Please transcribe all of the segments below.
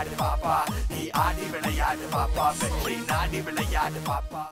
விளையாடு பாப்பா நீ ஆடி விளையாடு பாப்பா வெற்றி நாடி விளையாடு பாப்பா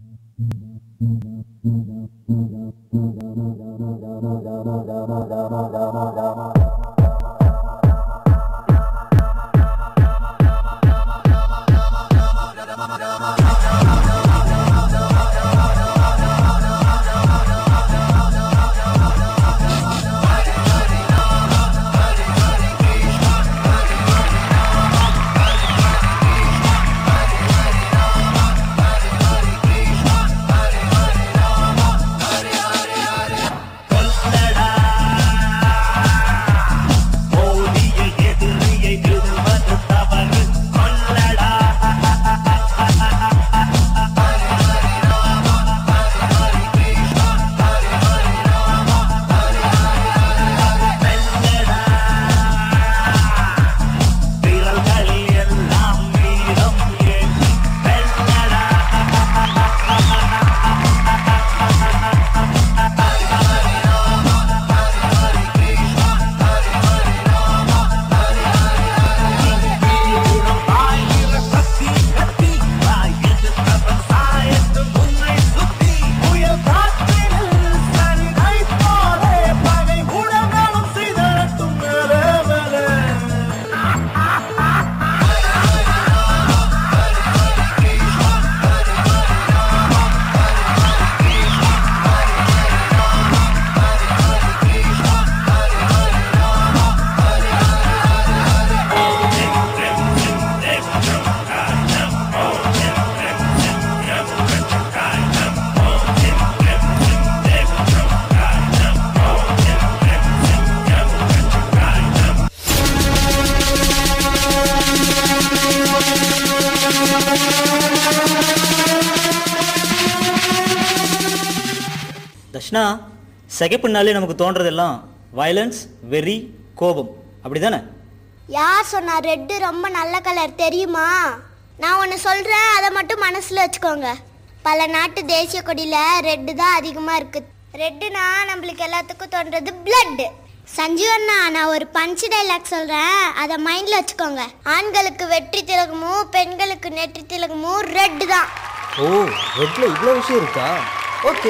தர்ஷனா சிகப்புனாலே நமக்கு தோன்றதெல்லாம் வயலன்ஸ் வெறி கோபம் அப்படிதானே யார் சொன்னா ரெட்டு ரொம்ப நல்ல கலர் தெரியுமா நான் ஒன்று சொல்கிறேன் அதை மட்டும் மனசில் வச்சுக்கோங்க பல நாட்டு தேசிய கொடியில் ரெட்டு தான் அதிகமாக இருக்குது ரெட்டுனா நம்மளுக்கு எல்லாத்துக்கும் தோன்றது பிளட் சஞ்சீவண்ணா நான் ஒரு பஞ்ச் டைலாக் சொல்கிறேன் அதை மைண்டில் வச்சுக்கோங்க ஆண்களுக்கு வெற்றி திலகமும் பெண்களுக்கு நெற்றி திலகமும் ரெட்டு தான் ஓ ரெட்ல இவ்வளோ விஷயம் இருக்கா ஓகே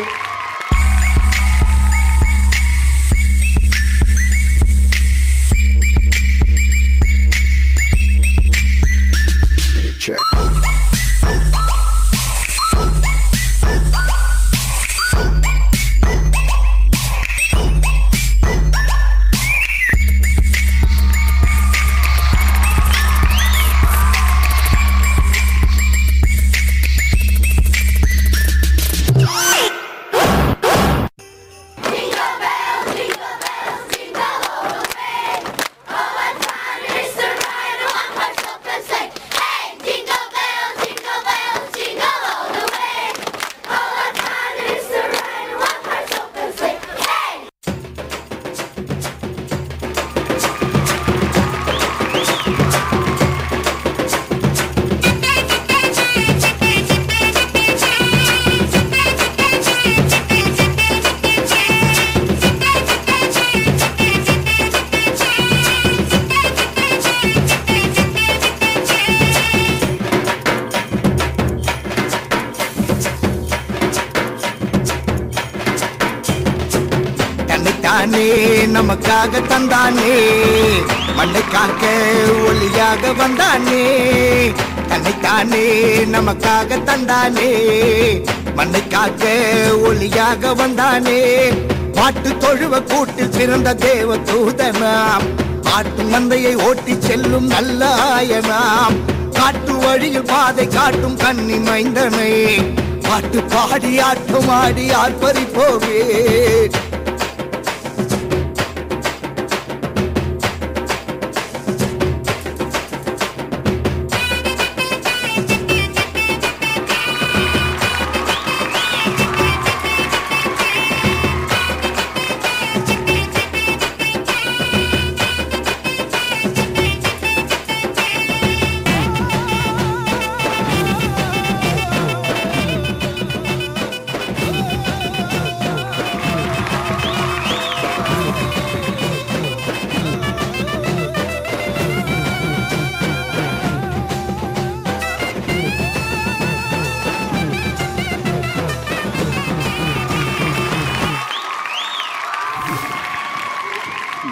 தன்னைத்தானே நமக்காக தந்தானே மண்ணை காக்க ஒளியாக வந்தானே தன்னைத்தானே நமக்காக தந்தானே மண்ணை காக்க ஒளியாக வந்தானே பாட்டு தொழுவ கூட்டில் பிறந்த தேவ தூதனாம் காட்டு மந்தையை ஓட்டி செல்லும் நல்ல ஆயனாம் காட்டு வழியில் பாதை காட்டும் கன்னி மைந்தனை பாட்டு பாடி ஆட்டம் ஆடி ஆர்ப்பரிப்போவே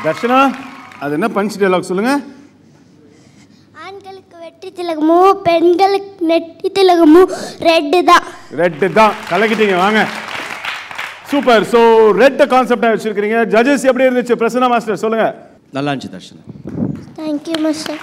தர்ஷனா அது என்ன பஞ்ச் டயலாக் சொல்லுங்க ஆண்களுக்கு வெற்றி திலகமும் பெண்களுக்கு நெற்றி திலகமும் ரெட்டு தான் ரெட்டு தான் கலக்கிட்டீங்க வாங்க சூப்பர் ஸோ ரெட் கான்செப்டாக வச்சிருக்கீங்க ஜட்ஜஸ் எப்படி இருந்துச்சு பிரசன்னா மாஸ்டர் சொல்லுங்க நல்லா இருந்துச்சு தர்ஷனா தேங்க்யூ மாஸ்டர்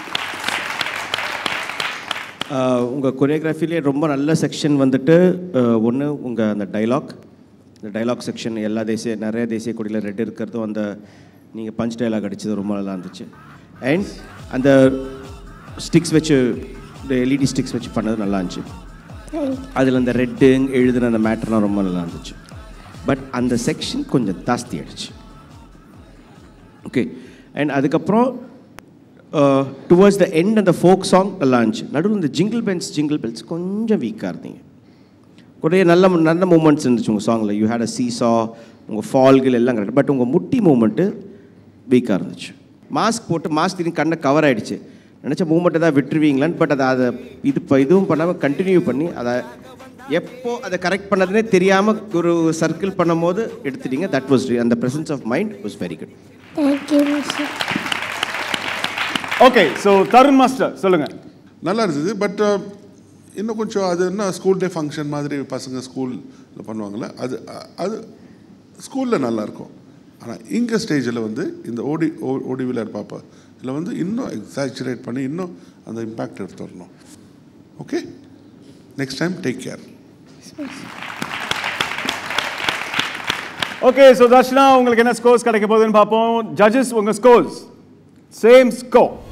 உங்கள் கொரியோகிராஃபிலே ரொம்ப நல்ல செக்ஷன் வந்துட்டு ஒன்று உங்கள் அந்த டைலாக் இந்த டைலாக் செக்ஷன் எல்லா தேசிய நிறைய தேசிய கொடியில் ரெட் இருக்கிறதும் அந்த நீங்கள் பஞ்ச் டைலாக் அடிச்சது ரொம்ப நல்லா இருந்துச்சு அண்ட் அந்த ஸ்டிக்ஸ் வச்சு இந்த எல்இடி ஸ்டிக்ஸ் வச்சு பண்ணது நல்லா இருந்துச்சு அதில் அந்த ரெட்டு எழுதின அந்த மேட்டர்லாம் ரொம்ப நல்லா இருந்துச்சு பட் அந்த செக்ஷன் கொஞ்சம் ஜாஸ்தி ஆயிடுச்சு ஓகே அண்ட் அதுக்கப்புறம் டுவர்ட்ஸ் த எண்ட் அந்த ஃபோக் சாங் நல்லா இருந்துச்சு நடுவில் இந்த ஜிங்கிள் பெல்ஸ் ஜிங்கிள் பெல்ஸ் கொஞ்சம் வீக்காக இருந்தீங்க நிறைய நல்ல நல்ல மூமெண்ட்ஸ் இருந்துச்சு உங்கள் சாங்கில் யூ ஹேட் அ சீசா உங்கள் ஃபால்கள் எல்லாம் கரெக்ட் பட் உங்கள் முட்டி மூமெண்ட்டு வீக்காக இருந்துச்சு மாஸ்க் போட்டு மாஸ்க் திரும்பி கண்ணை கவர் ஆயிடுச்சு நினச்ச மூமெண்ட்டை தான் விட்டுருவீங்களான்னு பட் அதை அதை இது இப்போ இதுவும் பண்ணாமல் கண்டினியூ பண்ணி அதை எப்போ அதை கரெக்ட் பண்ணதுனே தெரியாமல் ஒரு சர்க்கிள் பண்ணும்போது எடுத்துட்டீங்க தட் வாஸ் அந்த presence of mind was very good thank you master okay so Tarun master சொல்லுங்க நல்லா இருந்தது பட் இன்னும் கொஞ்சம் அது என்ன ஸ்கூல் டே ஃபங்க்ஷன் மாதிரி பசங்க ஸ்கூலில் பண்ணுவாங்கள்ல அது அ- அது ஸ்கூலில் நல்லா இருக்கும் ஆனால் இங்கே ஸ்டேஜில் வந்து இந்த ஓடி ஓ- ஓடி விளையாடு பாப்பா இதில் வந்து இன்னும் எக்ஸாச்சுரேட் பண்ணி இன்னும் அந்த இம்பேக்ட் எடுத்து வரணும் okay next time take care okay so Darshana உங்களுக்கு என்ன ஸ்கோர்ஸ் கிடைக்க போகுதுன்னு பார்ப்போம் ஜட்ஜஸ் உங்கள் ஸ்கோர்ஸ் சேம் ஸ்கோர்